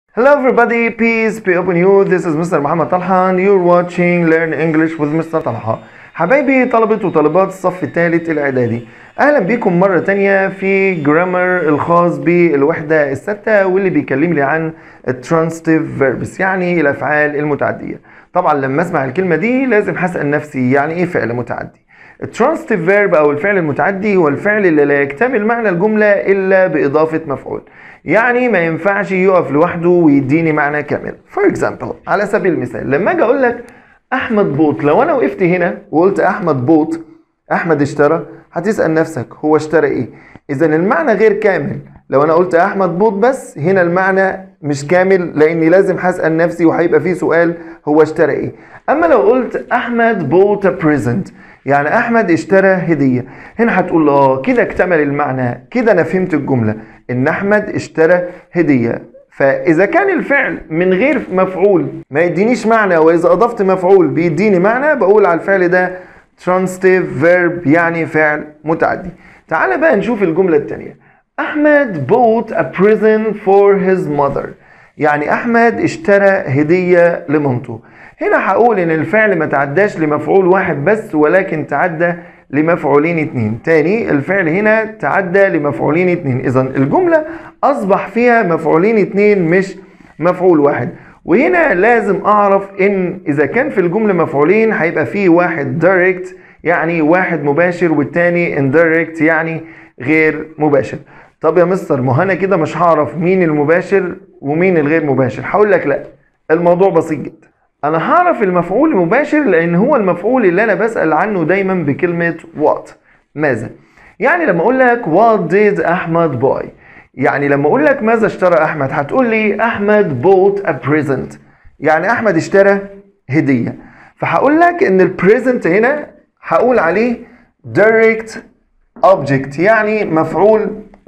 Hello everybody, peace be upon you. This is Mr. محمد طلحة and you're watching Learn English with Mr. طلحة. حبايبي طلبة وطالبات الصف الثالث الإعدادي أهلا بكم مرة تانية في جرامر الخاص بالوحدة الستة واللي بيكلم لي عن transitive verbs يعني الأفعال المتعدية طبعا لما أسمع الكلمة دي لازم هسأل نفسي يعني إيه فعل متعدي الترانستيف فيرب او الفعل المتعدي هو الفعل اللي لا يكتمل معنى الجمله الا باضافه مفعول يعني ما ينفعش يقف لوحده ويديني معنى كامل فور اكزامبل على سبيل المثال لما اجي اقول لك احمد بوط لو انا وقفت هنا وقلت احمد بوط احمد اشترى هتسال نفسك هو اشترى ايه اذا المعنى غير كامل لو انا قلت احمد بوط بس هنا المعنى مش كامل لاني لازم هسال نفسي وهيبقى فيه سؤال هو اشترى ايه اما لو قلت احمد بوت بريزنت يعني احمد اشترى هديه هنا هتقول اه كده اكتمل المعنى كده انا فهمت الجمله ان احمد اشترى هديه فاذا كان الفعل من غير مفعول ما يدينيش معنى واذا اضفت مفعول بيديني معنى بقول على الفعل ده transitive verb يعني فعل متعدي تعال بقى نشوف الجمله الثانيه احمد bought a present for his mother يعني احمد اشترى هديه لمامته هنا هقول ان الفعل ما تعداش لمفعول واحد بس ولكن تعدى لمفعولين اتنين تاني الفعل هنا تعدى لمفعولين اتنين اذا الجملة اصبح فيها مفعولين اتنين مش مفعول واحد وهنا لازم اعرف ان اذا كان في الجملة مفعولين هيبقى فيه واحد direct يعني واحد مباشر والتاني indirect يعني غير مباشر طب يا مستر ما انا كده مش هعرف مين المباشر ومين الغير مباشر هقول لك لا الموضوع بسيط جدا انا هعرف المفعول المباشر لان هو المفعول اللي انا بسال عنه دايما بكلمه what ماذا يعني لما اقول لك what did احمد buy يعني لما اقول لك ماذا اشترى احمد هتقول لي احمد bought a present يعني احمد اشترى هديه فهقول لك ان البريزنت هنا هقول عليه direct object يعني مفعول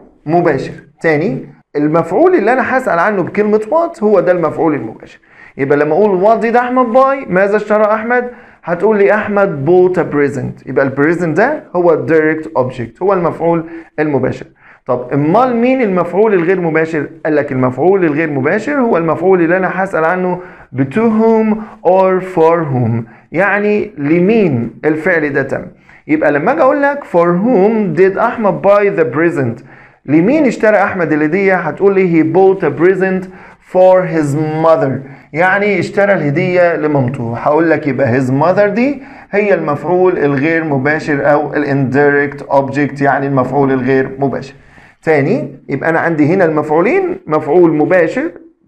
مباشر تاني المفعول اللي انا هسال عنه بكلمه what هو ده المفعول المباشر يبقى لما اقول what did احمد باي ماذا اشترى احمد هتقول لي احمد bought a present يبقى البريزنت ده هو direct object هو المفعول المباشر طب امال مين المفعول الغير مباشر قال لك المفعول الغير مباشر هو المفعول اللي انا هسال عنه ب to whom or for whom يعني لمين الفعل ده تم يبقى لما اجي اقول لك for whom did احمد buy the present لمين اشترى احمد الهديه هتقول لي he bought a present for his mother يعني اشترى الهدية لمامته هقول لك يبقى his mother دي هي المفعول الغير مباشر او indirect object يعني المفعول الغير مباشر تاني يبقى انا عندي هنا المفعولين مفعول مباشر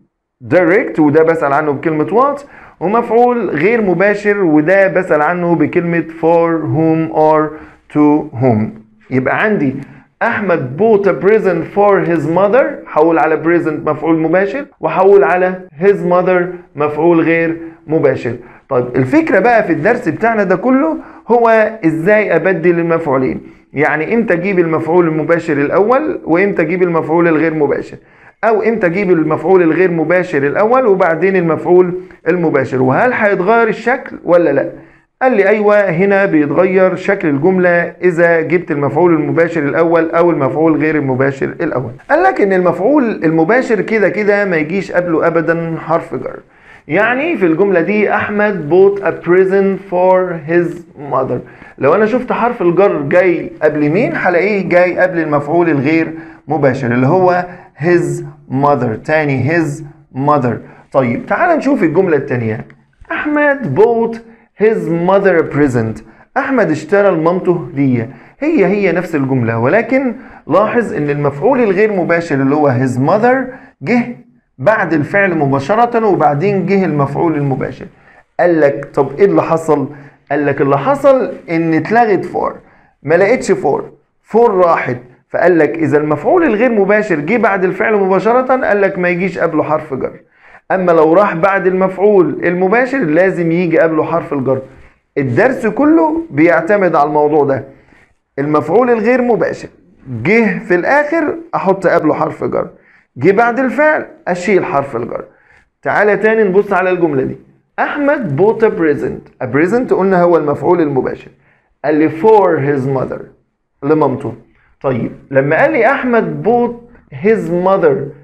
direct وده بسأل عنه بكلمة what ومفعول غير مباشر وده بسأل عنه بكلمة for whom or to whom يبقى عندي احمد bought a present for his mother حول على present مفعول مباشر وحول على his mother مفعول غير مباشر طيب الفكره بقى في الدرس بتاعنا ده كله هو ازاي ابدل المفعولين يعني امتى اجيب المفعول المباشر الاول وامتى اجيب المفعول الغير مباشر او امتى اجيب المفعول الغير مباشر الاول وبعدين المفعول المباشر وهل هيتغير الشكل ولا لا قال لي ايوه هنا بيتغير شكل الجمله اذا جبت المفعول المباشر الاول او المفعول غير المباشر الاول قال لك ان المفعول المباشر كده كده ما يجيش قبله ابدا حرف جر يعني في الجمله دي احمد bought a present for his mother لو انا شفت حرف الجر جاي قبل مين هلاقيه جاي قبل المفعول الغير مباشر اللي هو his mother تاني his mother طيب تعال نشوف الجمله الثانيه احمد bought his mother a present احمد اشترى لمامته هديه هي هي نفس الجمله ولكن لاحظ ان المفعول الغير مباشر اللي هو his mother جه بعد الفعل مباشره وبعدين جه المفعول المباشر قال لك طب ايه اللي حصل قال لك اللي حصل ان اتلغت فور ما لقيتش فور فور راحت فقال لك اذا المفعول الغير مباشر جه بعد الفعل مباشره قال لك ما يجيش قبله حرف جر اما لو راح بعد المفعول المباشر لازم يجي قبله حرف الجر الدرس كله بيعتمد على الموضوع ده المفعول الغير مباشر جه في الاخر احط قبله حرف جر جه بعد الفعل اشيل حرف الجر تعالى تاني نبص على الجمله دي احمد بوت بريزنت بريزنت قلنا هو المفعول المباشر قال لي for his mother لمامته طيب لما قال لي احمد بوت his mother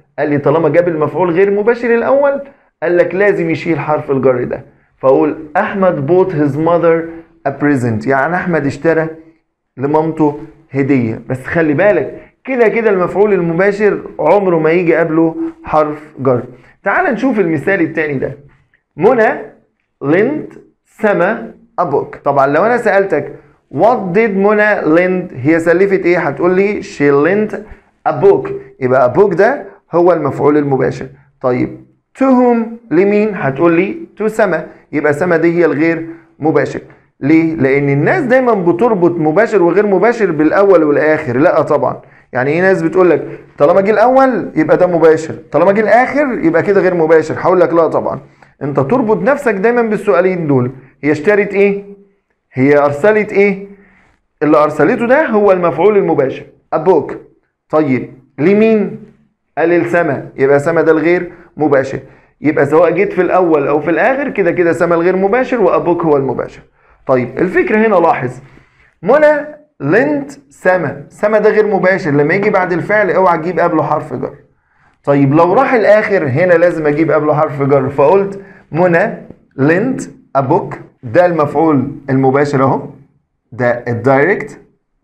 قال لي طالما جاب المفعول غير مباشر الاول قال لك لازم يشيل حرف الجر ده فاقول احمد bought his mother a present يعني احمد اشترى لمامته هديه بس خلي بالك كده كده المفعول المباشر عمره ما يجي قبله حرف جر تعال نشوف المثال التاني ده منى lent سما a book طبعا لو انا سالتك what did منى lend هي سلفت ايه هتقول لي she lent a book يبقى a book ده هو المفعول المباشر طيب to whom لمين هتقول لي to سما يبقى سما دي هي الغير مباشر ليه لان الناس دايما بتربط مباشر وغير مباشر بالاول والاخر لا طبعا يعني ايه ناس بتقول لك طالما جه الاول يبقى ده مباشر طالما جه الاخر يبقى كده غير مباشر هقول لك لا طبعا انت تربط نفسك دايما بالسؤالين دول هي اشترت ايه هي ارسلت ايه اللي ارسلته ده هو المفعول المباشر ابوك طيب لمين قال لسما يبقى سما ده الغير مباشر يبقى سواء جيت في الاول او في الاخر كده كده سما الغير مباشر وابوك هو المباشر طيب الفكره هنا لاحظ منى لنت سما سما ده غير مباشر لما يجي بعد الفعل اوعى تجيب قبله حرف جر طيب لو راح الاخر هنا لازم اجيب قبله حرف جر فقلت منى لنت ابوك ده المفعول المباشر اهو ده الدايركت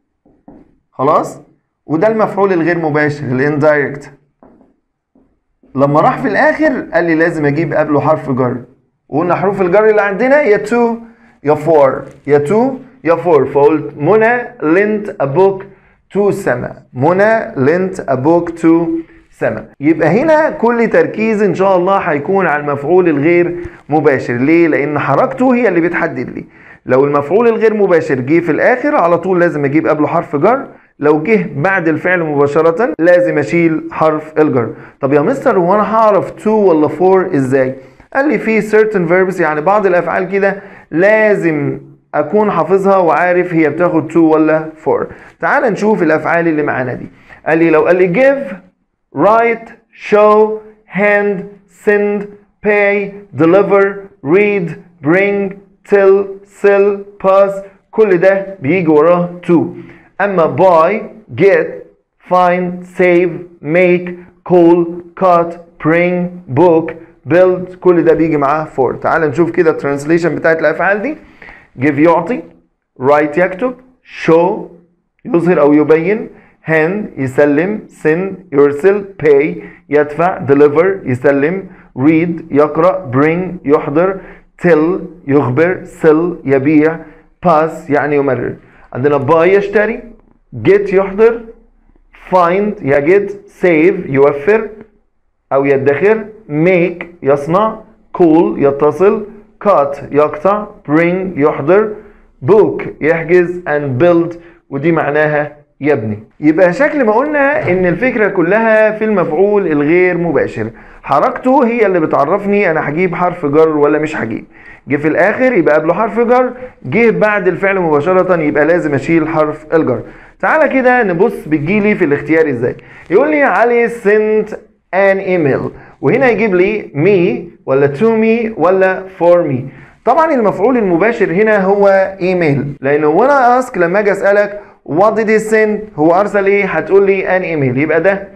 خلاص وده المفعول الغير مباشر الاندايركت لما راح في الاخر قال لي لازم اجيب قبله حرف جر وقلنا حروف الجر اللي عندنا يا تو يا فور يا تو يا فور فقلت منى لنت ابوك تو سما منى لنت ابوك تو سما يبقى هنا كل تركيز ان شاء الله هيكون على المفعول الغير مباشر ليه لان حركته هي اللي بتحدد لي لو المفعول الغير مباشر جه في الاخر على طول لازم اجيب قبله حرف جر لو جه بعد الفعل مباشرة لازم اشيل حرف الجر طب يا مستر هو انا هعرف تو ولا فور ازاي قال لي في certain verbs يعني بعض الافعال كده لازم اكون حافظها وعارف هي بتاخد تو ولا فور تعال نشوف الافعال اللي معانا دي قال لي لو قال لي give write show hand send pay deliver read bring tell sell pass كل ده بيجي وراه to اما buy get find save make call cut bring book build كل ده بيجي معاه for تعال نشوف كده الترانسليشن بتاعت الافعال دي give يعطي write يكتب show يظهر او يبين hand يسلم send يرسل pay يدفع deliver يسلم read يقرأ bring يحضر tell يخبر sell يبيع pass يعني يمرر عندنا buy يشتري get يحضر find يجد save يوفر أو يدخر make يصنع call يتصل cut يقطع bring يحضر book يحجز and build ودي معناها يبني يبقى شكل ما قلنا ان الفكرة كلها في المفعول الغير مباشر حركته هي اللي بتعرفني انا هجيب حرف جر ولا مش هجيب جه في الاخر يبقى قبله حرف جر جه بعد الفعل مباشرة يبقى لازم اشيل حرف الجر تعالى كده نبص بتجيلي في الاختيار ازاي يقول لي علي sent an email وهنا يجيب لي me ولا to me ولا for me طبعا المفعول المباشر هنا هو ايميل لانه وانا اسك لما اجي اسالك what did he send هو ارسل ايه هتقول لي an email يبقى ده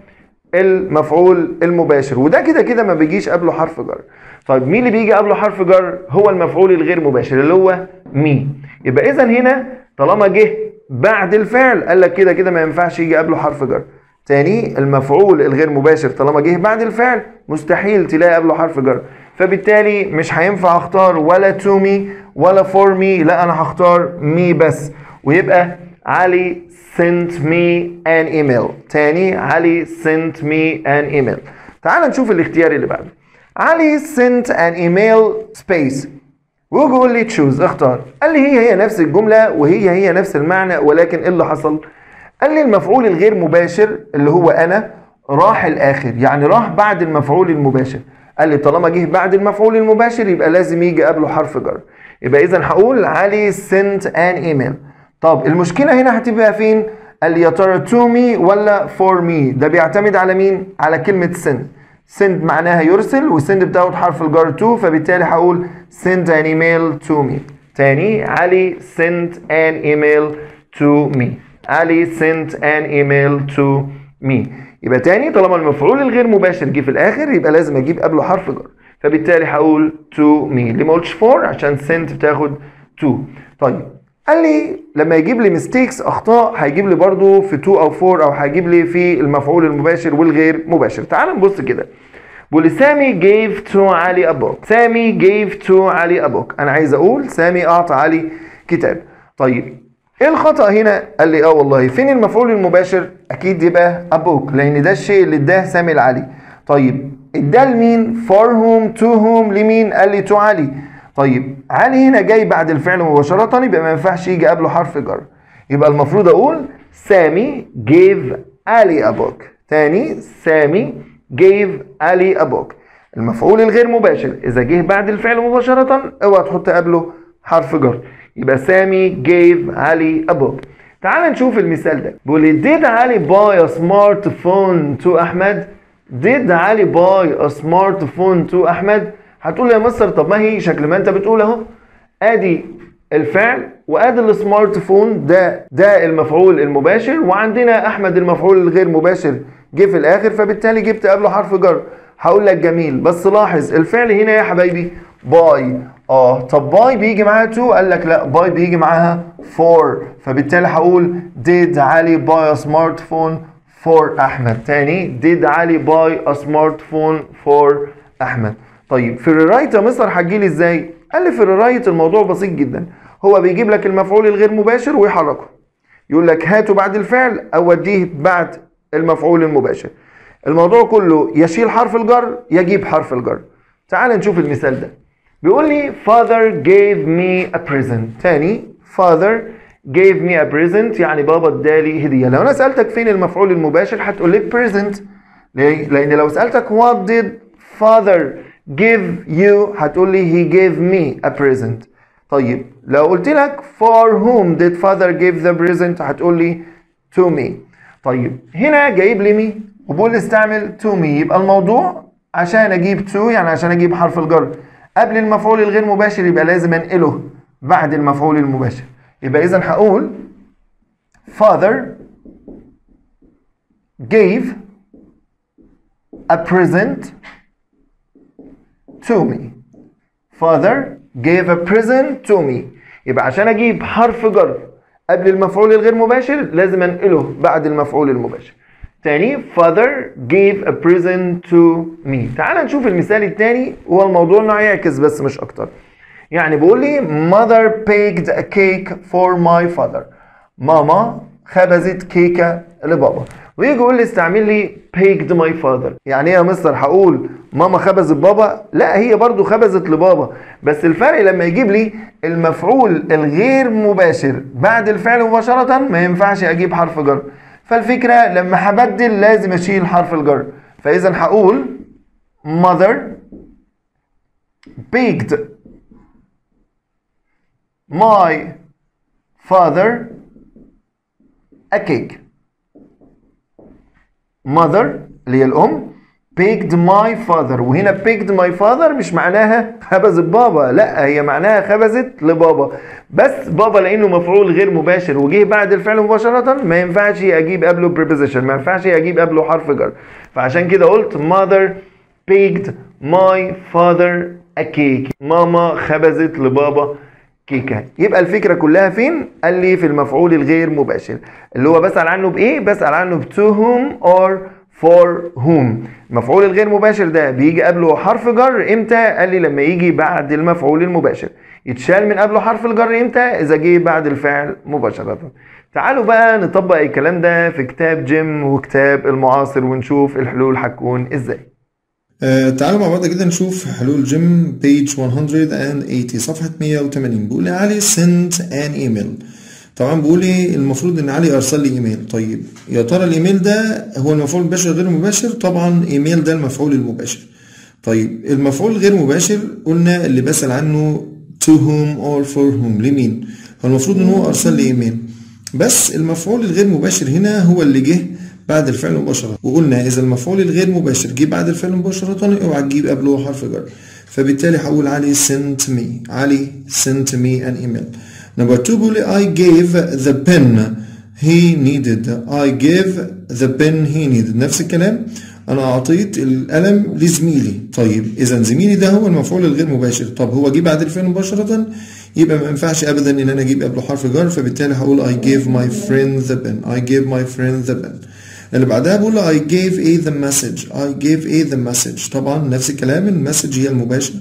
المفعول المباشر وده كده كده ما بيجيش قبله حرف جر طيب مين اللي بيجي قبله حرف جر هو المفعول الغير مباشر اللي هو مي يبقى اذا هنا طالما جه بعد الفعل قال لك كده كده ما ينفعش يجي قبله حرف جر تاني المفعول الغير مباشر طالما جه بعد الفعل مستحيل تلاقي قبله حرف جر فبالتالي مش هينفع اختار ولا تو مي ولا فور مي لا انا هختار مي بس ويبقى علي sent me an email تاني علي sent me an email تعال نشوف الاختيار اللي بعده علي sent an email space ويجي يقول لي تشوز اختار قال لي هي هي نفس الجملة وهي هي نفس المعنى ولكن ايه اللي حصل قال لي المفعول الغير مباشر اللي هو انا راح الاخر يعني راح بعد المفعول المباشر قال لي طالما جه بعد المفعول المباشر يبقى لازم يجي قبله حرف جر يبقى اذا هقول علي sent an email طب المشكله هنا هتبقى فين قال لي يا ترى تو مي ولا فور مي ده بيعتمد على مين على كلمه send send معناها يرسل وسند بتاخد حرف الجر تو فبالتالي هقول send an email to me تاني علي sent an email to me علي sent an email to me يبقى تاني طالما المفعول الغير مباشر جه في الاخر يبقى لازم اجيب قبله حرف جر فبالتالي هقول to me ليه ما قلتش for عشان sent بتاخد to طيب قال لي لما يجيب لي mistakes اخطاء هيجيب لي برضو في to او for او هيجيب لي في المفعول المباشر والغير مباشر تعال نبص كده بيقول لي سامي gave to علي a book سامي gave to علي a book انا عايز اقول سامي اعطى علي كتاب طيب ايه الخطأ هنا؟ قال لي اه والله فين المفعول المباشر؟ اكيد يبقى a book لان ده الشيء اللي اداه سامي لعلي. طيب اداه لمين؟ for whom to whom لمين؟ قال لي to علي. طيب علي هنا جاي بعد الفعل مباشرة يبقى ما ينفعش يجي قبله حرف جر. يبقى المفروض اقول سامي gave علي a book. تاني سامي gave علي a book. المفعول الغير مباشر اذا جه بعد الفعل مباشرة اوعى تحط قبله حرف جر. يبقى سامي gave علي a book تعال نشوف المثال ده بيقول لي did علي buy a smartphone to احمد did علي buy a smartphone to احمد هتقول لي يا مستر طب ما هي شكل ما انت بتقول اهو ادي الفعل وادي السمارت فون ده ده المفعول المباشر وعندنا احمد المفعول الغير مباشر جه في الاخر فبالتالي جبت قبله حرف جر هقول لك جميل بس لاحظ الفعل هنا يا حبايبي باي اه طب باي بيجي معاها تو قال لك لا باي بيجي معاها فور فبالتالي هقول did علي buy a smartphone for احمد تاني did علي buy a smartphone for احمد طيب في الرايت يا مستر هتجيلي ازاي قال لي في الرايت الموضوع بسيط جدا هو بيجيب لك المفعول الغير مباشر ويحركه يقول لك هاته بعد الفعل او وديه بعد المفعول المباشر الموضوع كله يشيل حرف الجر يجيب حرف الجر تعال نشوف المثال ده بيقول لي father gave me a present تاني father gave me a present يعني بابا ادالي هديه لو انا سالتك فين المفعول المباشر هتقول لي present ليه لان لو سالتك what did father give you هتقول لي he gave me a present طيب لو قلت لك for whom did father give the present هتقول لي to me طيب هنا جايب لي مي وبقول لي استعمل to me يبقى الموضوع عشان اجيب to يعني عشان اجيب حرف الجر قبل المفعول الغير مباشر يبقى لازم انقله بعد المفعول المباشر يبقى اذا هقول father gave a present to me father gave a present to me يبقى عشان اجيب حرف جر قبل المفعول الغير مباشر لازم انقله بعد المفعول المباشر تاني father gave a present to me تعال نشوف المثال التاني هو الموضوع انه هيعكس بس مش اكتر يعني بيقول لي mother baked a cake for my father ماما خبزت كيكة لبابا ويجي يقول لي استعمل لي baked my father يعني ايه يا مستر هقول ماما خبزت بابا لا هي برضو خبزت لبابا بس الفرق لما يجيب لي المفعول الغير مباشر بعد الفعل مباشرة ما ينفعش اجيب حرف جر فالفكرة لما هبدل لازم اشيل حرف الجر فاذا هقول mother baked my father a cake mother اللي هي الام baked my father وهنا baked my father مش معناها خبزت بابا لا هي معناها خبزت لبابا بس بابا لانه مفعول غير مباشر وجه بعد الفعل مباشرة ما ينفعش اجيب قبله preposition ما ينفعش اجيب قبله حرف جر فعشان كده قلت mother baked my father a cake ماما خبزت لبابا كيكه يبقى الفكره كلها فين قال لي في المفعول الغير مباشر اللي هو بسال عنه بايه بسال عنه ب to whom or for whom المفعول الغير مباشر ده بيجي قبله حرف جر امتى قال لي لما يجي بعد المفعول المباشر يتشال من قبله حرف الجر امتى اذا جه بعد الفعل مباشره تعالوا بقى نطبق الكلام ده في كتاب جيم وكتاب المعاصر ونشوف الحلول هتكون ازاي آه تعالوا مع بعض كده نشوف حلول جيم بيج 180 صفحة 180 بيقول لي علي sent an email طبعا بيقول لي المفروض ان علي ارسل لي ايميل طيب يا ترى الايميل ده هو المفعول المباشر غير المباشر طبعا ايميل ده المفعول المباشر طيب المفعول غير مباشر قلنا اللي بسأل عنه to whom or for whom لمين هو المفروض ان هو ارسل لي ايميل بس المفعول الغير مباشر هنا هو اللي جه بعد الفعل مباشرة وقلنا إذا المفعول الغير مباشر جه بعد الفعل مباشرة اوعى تجيب قبله حرف جر فبالتالي هقول علي sent me علي sent me an email نمبر 2 بيقول لي I gave the pen he needed I gave the pen he needed نفس الكلام انا اعطيت القلم لزميلي طيب اذا زميلي ده هو المفعول الغير مباشر طب هو جه بعد الفعل مباشره يبقى ما ينفعش ابدا ان انا اجيب قبله حرف جر فبالتالي هقول I gave my friend the pen I gave my friend the pen اللي بعدها بقول له I gave a the message I gave a the message طبعا نفس الكلام المسج هي المباشر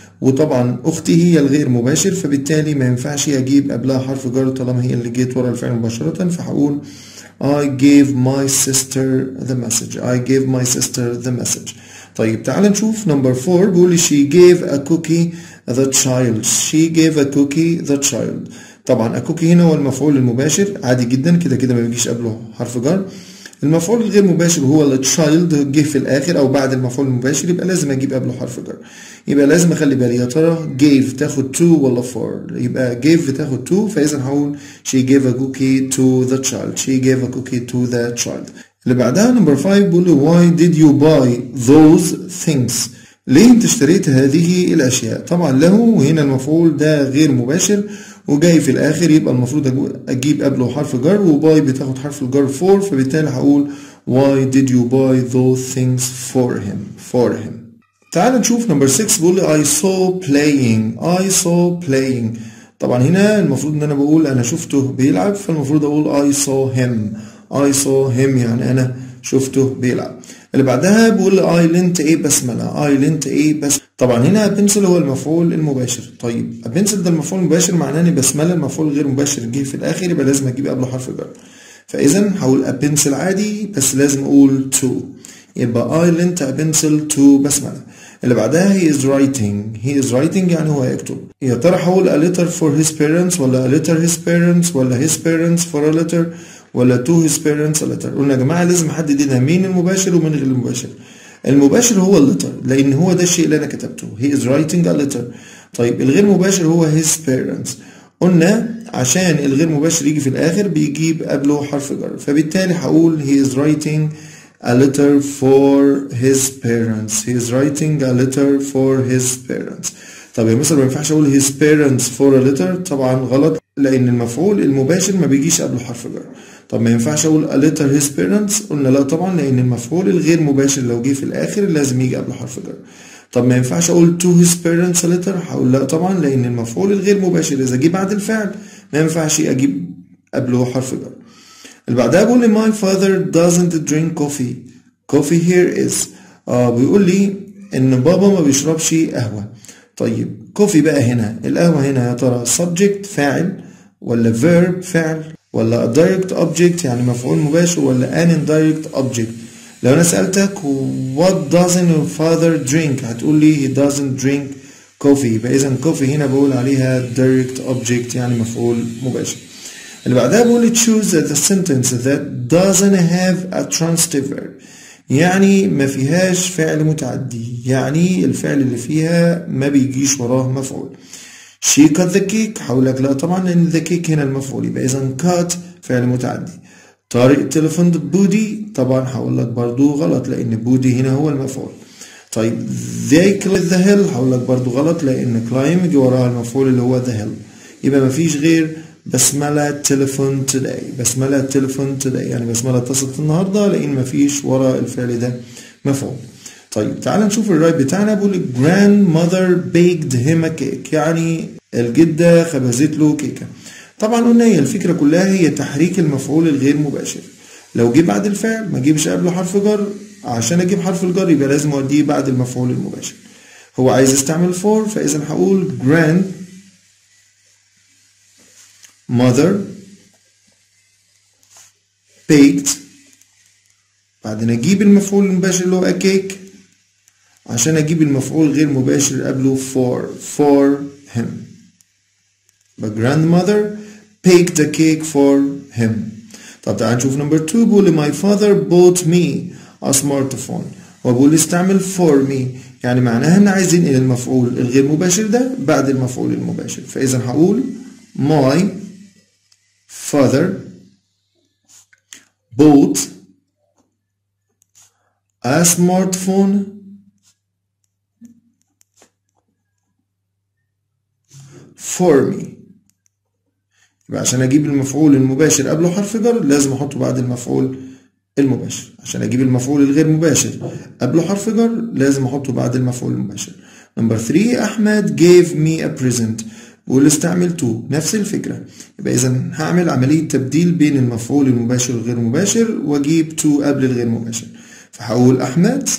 وطبعا اختي هي الغير مباشر فبالتالي ما ينفعش اجيب قبلها حرف جر طالما هي اللي جيت ورا الفعل مباشره فهقول I gave my sister the message I gave my sister the message طيب تعال نشوف نمبر 4 بيقول لي she gave a cookie the child she gave a cookie the child طبعا a cookie هنا هو المفعول المباشر عادي جدا كده كده ما بيجيش قبله حرف جر المفعول الغير مباشر هو التشايلد جه في الاخر او بعد المفعول المباشر يبقى لازم اجيب قبله حرف جر يبقى لازم اخلي بالي يا ترى gave تاخد to ولا for يبقى gave تاخد to فاذا هقول she gave a cookie to the child she gave a cookie to the child اللي بعدها نمبر 5 بيقول له why did you buy those things ليه انت اشتريت هذه الاشياء طبعا له وهنا المفعول ده غير مباشر وجاي في الاخر يبقى المفروض اجيب قبله حرف جر وباي بتاخد حرف الجر for فبالتالي هقول why did you buy those things for him for him تعال نشوف نمبر 6 بيقول I saw playing I saw playing طبعا هنا المفروض ان انا بقول انا شفته بيلعب فالمفروض اقول I saw him I saw him يعني انا شفته بيلعب اللي بعدها بقول اي لنت ايه بسمله اي لنت ايه بس طبعا هنا بنسل هو المفعول المباشر طيب بنسل ده المفعول المباشر معناه ان بسمله المفعول الغير مباشر جه في الاخر يبقى لازم اجيب قبله حرف جر فاذا هقول بنسل عادي بس لازم اقول تو يبقى I lent a pencil to بسملة اللي بعدها he is writing he is writing يعني هو يكتب يا ترى هقول a letter for his parents ولا a letter his parents ولا his parents for a letter ولا to his parents a letter قلنا يا جماعة لازم احدد هنا مين المباشر ومين غير المباشر المباشر هو اللتر لان هو ده الشيء اللي انا كتبته he is writing a letter طيب الغير مباشر هو his parents قلنا عشان الغير مباشر يجي في الاخر بيجيب قبله حرف جر فبالتالي هقول he is writing a letter for his parents he is writing a letter for his parents طب يا مستر ما ينفعش اقول his parents for a letter طبعا غلط لان المفعول المباشر ما بيجيش قبله حرف جر طب ما ينفعش اقول a letter his parents قلنا لا طبعا لان المفعول الغير مباشر لو جه في الاخر لازم يجي قبله حرف جر طب ما ينفعش اقول to his parents a letter هقول لا طبعا لان المفعول الغير مباشر اذا جه بعد الفعل ما ينفعش اجيب قبله حرف جر اللي بعدها بيقول لي my father doesn't drink coffee coffee here is آه بيقول لي ان بابا ما بيشربش قهوة طيب كوفي بقى هنا القهوة هنا يا ترى subject فاعل ولا verb فعل ولا direct object يعني مفعول مباشر ولا an indirect object لو انا سألتك what doesn't your father drink هتقول لي he doesn't drink coffee يبقى اذا coffee هنا بقول عليها direct object يعني مفعول مباشر اللي بعدها بقول choose the sentence that doesn't have a transitive verb يعني ما فيهاش فعل متعدي يعني الفعل اللي فيها ما بيجيش وراه مفعول she cut the cake هقول لك لا طبعا لان the cake هنا المفعول يبقى اذا cut فعل متعدي طارق تليفون بودي طبعا هقول لك برضو غلط لان بودي هنا هو المفعول طيب they climbed the hill هقول لك برضو غلط لان climb يجي وراها المفعول اللي هو the hill يبقى ما فيش غير بسملة تليفون today بسملة تليفون today يعني بسملة اتصلت النهاردة لأن مفيش ورا الفعل ده مفعول طيب تعال نشوف الرايت بتاعنا بيقول grandmother baked him a cake يعني الجدة خبزت له كيكة طبعا قلنا هي الفكرة كلها هي تحريك المفعول الغير مباشر لو جه بعد الفعل ما اجيبش قبله حرف جر عشان اجيب حرف الجر يبقى لازم اوديه بعد المفعول المباشر هو عايز يستعمل for فاذا هقول grand mother baked بعدين اجيب المفعول المباشر اللي هو a cake عشان اجيب المفعول غير مباشر قبله for for him but grandmother baked a cake for him طب تعال نشوف نمبر 2 بيقول my father bought me a smartphone هو بيقول استعمل for me يعني معناها ان عايز ينقل المفعول الغير مباشر ده بعد المفعول المباشر فاذا هقول my father bought a smartphone for me يبقى عشان اجيب المفعول المباشر قبله حرف جر لازم احطه بعد المفعول المباشر عشان اجيب المفعول الغير مباشر قبله حرف جر لازم احطه بعد المفعول المباشر نمبر 3 احمد gave me a present بقول استعمل تو نفس الفكرة يبقى إذا هعمل عملية تبديل بين المفعول المباشر والغير مباشر وأجيب تو قبل الغير مباشر فهقول أحمد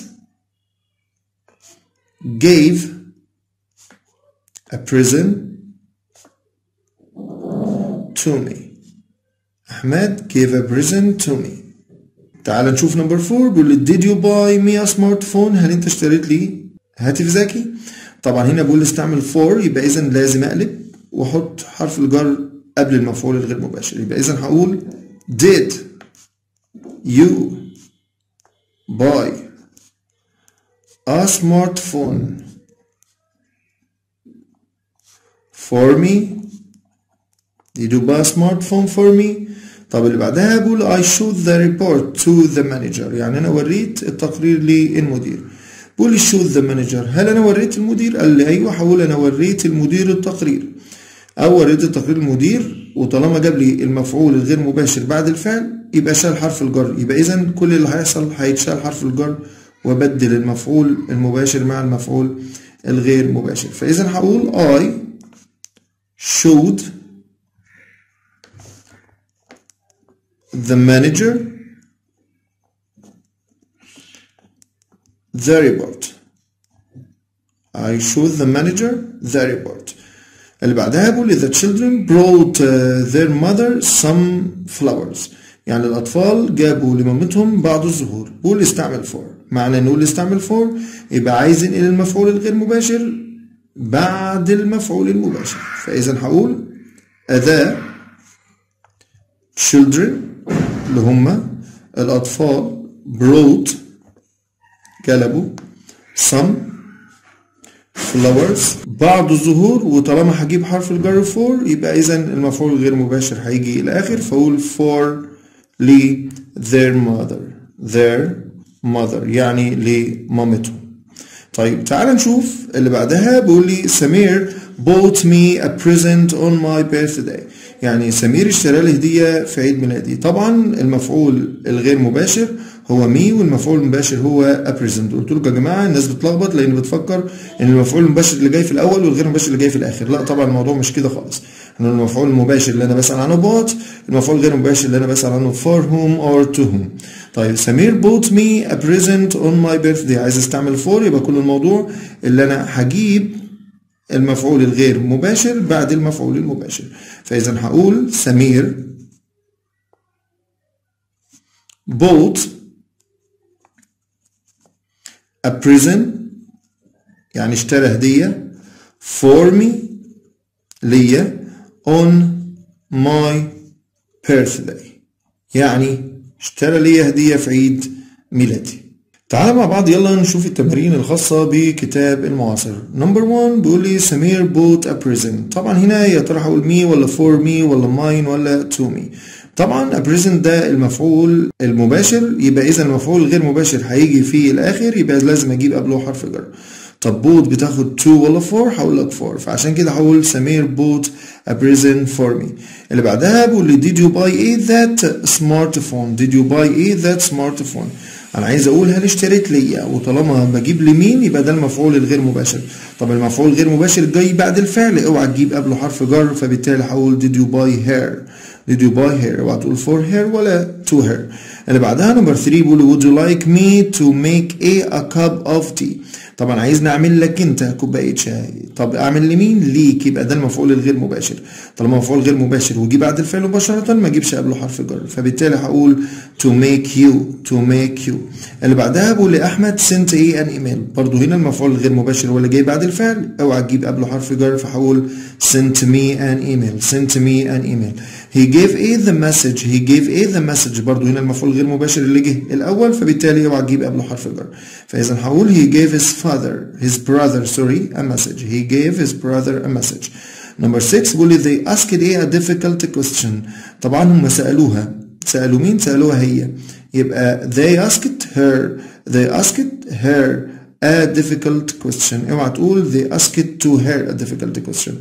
gave a present to me أحمد gave a present to me تعال نشوف نمبر 4 بيقول لي did you buy me a smartphone هل أنت اشتريت لي هاتف ذكي طبعا هنا بقول استعمل for يبقى إذا لازم أقلب واحط حرف الجر قبل المفعول الغير مباشر يبقى اذا هقول did you buy a smartphone for me did you buy a smartphone for me طب اللي بعدها بقول I showed the report to the manager يعني أنا وريت التقرير للمدير بقول showed the manager هل أنا وريت المدير؟ قال لي أيوه هقول أنا وريت المدير التقرير أو وريت التقرير المدير وطالما جاب لي المفعول الغير مباشر بعد الفعل يبقى شال حرف الجر يبقى إذا كل اللي هيحصل هيتشال حرف الجر وبدل المفعول المباشر مع المفعول الغير مباشر فإذا هقول I showed the manager the report I showed the manager the report اللي بعدها بقول لي the children brought uh, their mother some flowers يعني الأطفال جابوا لمامتهم بعض الزهور بقول استعمل for معنى نقول استعمل for يبقى عايز انقل المفعول الغير مباشر بعد المفعول المباشر فإذا هقول the children اللي هم الأطفال brought جلبوا some flowers بعض الزهور وطالما هجيب حرف الجر for يبقى إذا المفعول الغير مباشر هيجي إلى آخر فأقول for ل their mother their mother يعني لمامتهم طيب تعال نشوف اللي بعدها بيقول لي سمير bought me a present on my birthday يعني سمير اشترى لي هدية في عيد ميلادي طبعا المفعول الغير مباشر هو مي والمفعول المباشر هو a present قلت لكم يا جماعة الناس بتلخبط لأن بتفكر إن المفعول المباشر اللي جاي في الأول والغير مباشر اللي جاي في الآخر لا طبعا الموضوع مش كده خالص إن المفعول المباشر اللي أنا بسأل عنه bought المفعول الغير مباشر اللي أنا بسأل عنه for whom or to whom طيب سمير bought me a present on my birthday عايز استعمل for يبقى كل الموضوع اللي أنا هجيب المفعول الغير مباشر بعد المفعول المباشر فإذا هقول سمير bought a present يعني اشترى هدية for me ليا on my birthday يعني اشترى ليا هدية في عيد ميلادي تعالى مع بعض يلا نشوف التمارين الخاصة بكتاب المعاصر نمبر 1 بيقول لي سمير بوت a present طبعا هنا يا ترى هقول مي ولا فور مي ولا ماين ولا تو مي طبعا a present ده المفعول المباشر يبقى اذا المفعول الغير مباشر هيجي في الاخر يبقى لازم اجيب قبله حرف جر طب بوت بتاخد 2 ولا 4 هقول لك 4 فعشان كده هقول سمير بوت a present for me اللي بعدها بقول لي did you buy a that smartphone did you buy a that smartphone انا عايز اقول هل اشتريت ليا وطالما بجيب لمين يبقى ده المفعول الغير مباشر طب المفعول الغير مباشر جاي بعد الفعل اوعى تجيب قبله حرف جر فبالتالي هقول did you buy her did you buy her اوعى تقول for her ولا to her اللي بعدها نمبر 3 بيقول would you like me to make a, a cup of tea طبعا عايز نعمل لك انت كوبايه شاي طب اعمل لمين ليك يبقى ده المفعول الغير مباشر طالما مفعول غير مباشر وجي بعد الفعل مباشره ما اجيبش قبله حرف جر فبالتالي هقول to make you to make you اللي بعدها بقول لاحمد sent ايه ان ايميل برضو هنا المفعول الغير مباشر هو اللي جاي بعد الفعل اوعى تجيب قبله حرف جر فهقول sent me an email sent me an email he gave a the message he gave a the message برضو هنا المفعول الغير مباشر اللي جه الاول فبالتالي اوعى تجيب قبله حرف جر فاذا هقول he gave his father his brother sorry a message he gave his brother a message number 6 بيقول لي they asked a, a difficult question طبعا هم سالوها سالوا مين سالوها هي يبقى they asked her they asked her a difficult question اوعى تقول they asked to her a difficult question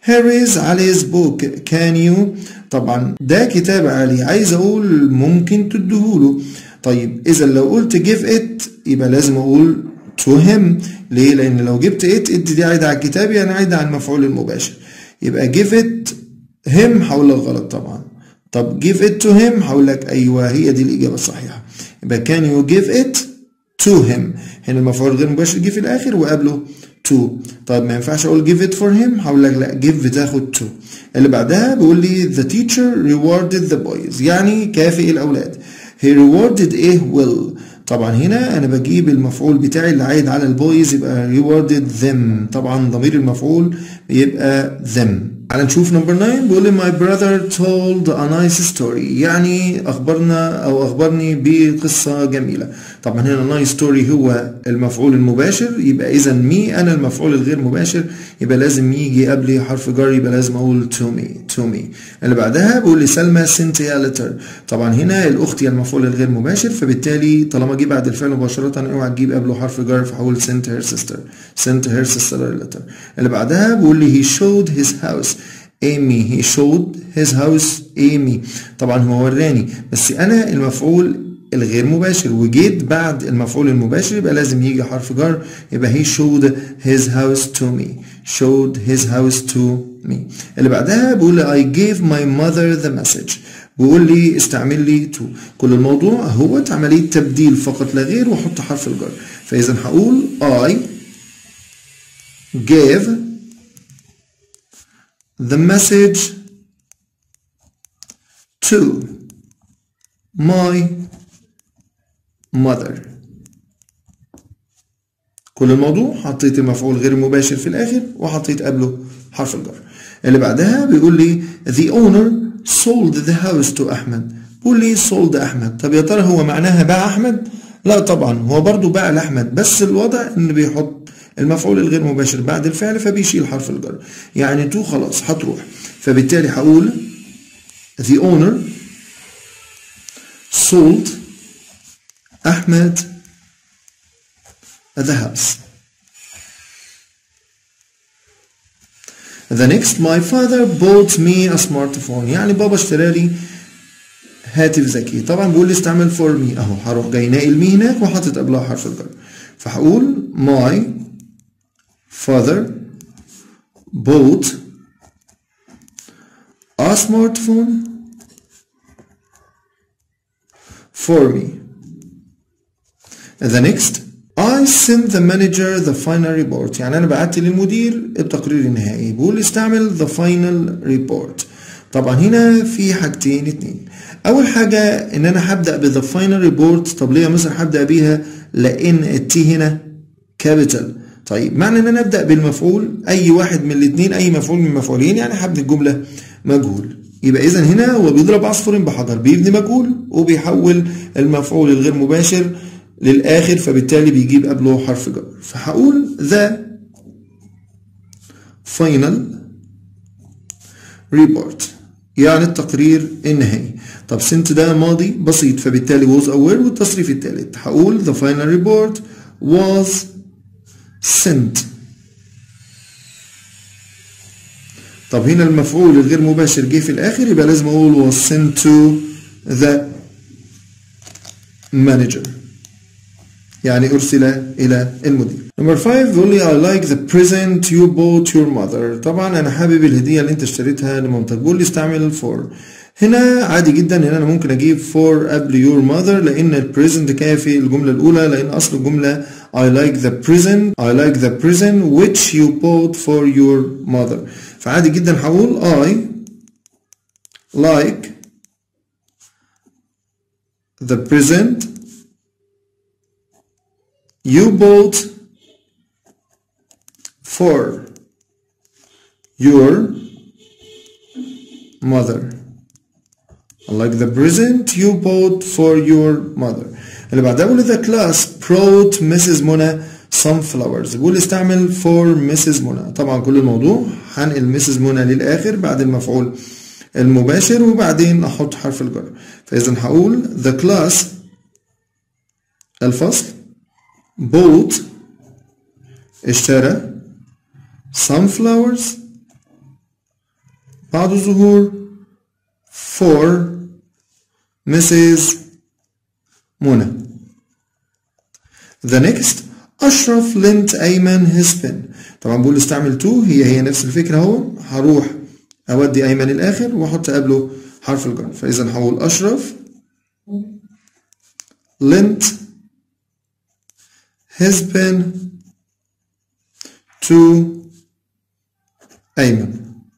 here is علي's book can you طبعا ده كتاب علي عايز اقول ممكن تديهوله طيب اذا لو قلت give it يبقى لازم اقول to him ليه لان لو جبت it it دي عايده على الكتاب يعني عايده على المفعول المباشر يبقى give it him هقول لك غلط طبعا طب give it to him هقول لك ايوه هي دي الاجابه الصحيحه يبقى can you give it to him هنا المفعول غير مباشر جه في الاخر وقبله to طيب ما ينفعش اقول give it for him هقول لك لا give بتاخد to اللي بعدها بيقول لي the teacher rewarded the boys يعني كافئ الاولاد he rewarded ايه will طبعا هنا انا بجيب المفعول بتاعي اللي عايد على البويز يبقى rewarded them طبعا ضمير المفعول بيبقى them تعال نشوف نمبر 9 بيقول لي my brother told a nice story يعني اخبرنا او اخبرني بقصه جميله طبعا هنا nice story هو المفعول المباشر يبقى اذا مي انا المفعول الغير مباشر يبقى لازم يجي قبلي حرف جر يبقى لازم اقول to me to me اللي بعدها بيقول لي سلمى sent a letter طبعا هنا الاخت هي المفعول الغير مباشر فبالتالي طالما جه بعد الفعل مباشره اوعى تجيب قبله حرف جر فهقول sent her sister sent her sister a letter اللي بعدها بيقول لي he showed his house Amy he showed his house Amy طبعا هو وراني بس انا المفعول الغير مباشر وجيت بعد المفعول المباشر يبقى لازم يجي حرف جر يبقى he showed his house to me showed his house to me اللي بعدها بيقول لي I gave my mother the message بيقول لي استعمل لي to كل الموضوع هو عملية تبديل فقط لا غير واحط حرف الجر فإذا هقول I gave the message to my mother كل الموضوع حطيت المفعول غير مباشر في الآخر وحطيت قبله حرف الجر اللي بعدها بيقول لي the owner sold the house to أحمد بيقول لي sold أحمد طب يا ترى هو معناها باع أحمد؟ لا طبعا هو برضو باع لأحمد بس الوضع إن بيحط المفعول الغير مباشر بعد الفعل فبيشيل حرف الجر يعني تو خلاص هتروح فبالتالي هقول the owner sold أحمد the house the next my father bought me a smartphone يعني بابا اشترى لي هاتف ذكي طبعا بيقول لي استعمل for me اهو هروح جاي ناقل مي هناك وحاطط قبلها حرف الجر فهقول my father bought a smartphone for me. The next I sent the manager the final report يعني أنا بعت للمدير التقرير النهائي بيقول استعمل the final report طبعا هنا في حاجتين اتنين أول حاجة إن أنا هبدأ ب the final report طب ليه يا مصر هبدأ بيها لأن التي هنا كابيتال طيب معنى ان انا ابدا بالمفعول اي واحد من الاثنين اي مفعول من المفعولين يعني هبني الجمله مجهول يبقى اذا هنا هو بيضرب عصفور بحجر بيبني مجهول وبيحول المفعول الغير مباشر للاخر فبالتالي بيجيب قبله حرف جر فهقول the final report يعني التقرير النهائي طب سنت ده ماضي بسيط فبالتالي was aware والتصريف الثالث هقول the final report was sent طب هنا المفعول الغير مباشر جه في الاخر يبقى لازم اقول was sent to the manager يعني ارسل الى المدير نمبر 5 بيقول لي I like the present you bought your mother طبعا انا حابب الهديه اللي انت اشتريتها لمامتك بيقول لي استعمل for هنا عادي جدا ان انا ممكن اجيب for قبل your mother لان البريزنت كافي الجمله الاولى لان اصل الجمله I like the present I like the present which you bought for your mother فعادي جدا هقول I like the present you bought for your mother like the present you bought for your mother اللي بعدها بقول the class brought Mrs. منى some flowers بقول استعمل for Mrs. منى طبعا كل الموضوع هنقل Mrs. منى للآخر بعد المفعول المباشر وبعدين أحط حرف الجر فإذا هقول the class الفصل bought اشترى some flowers بعد الظهور for Mrs. منى The next أشرف lent أيمن his pen طبعا بقول استعمل to هي هي نفس الفكرة اهو هروح أودي أيمن الآخر وأحط قبله حرف الجر فإذا هقول أشرف lent his pen to أيمن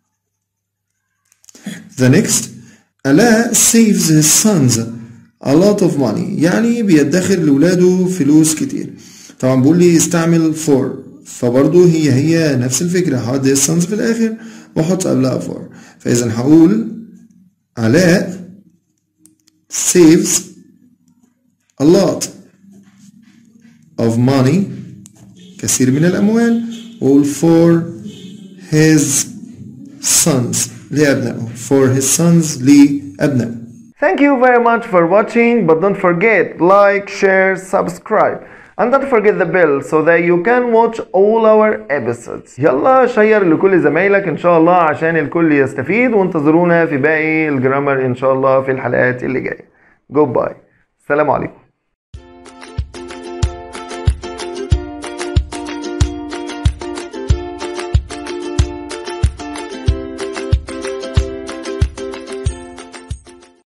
The next علاء saves his sons a lot of money يعني بيدخر لولاده فلوس كتير طبعا بقول لي استعمل for فبرضه هي هي نفس الفكرة هحط his sons في الآخر وأحط قبلها for فإذا هقول علاء saves a lot of money كثير من الأموال وأقول for his sons لأبنائه for his sons لأبنائه Thank you very much for watching, but don't forget like, share, subscribe, and don't forget the bell so that you can watch all our episodes. يلا شير لكل زمايلك ان شاء الله عشان الكل يستفيد وانتظرونا في باقي الجرامر ان شاء الله في الحلقات اللي جايه. Goodbye. السلام عليكم.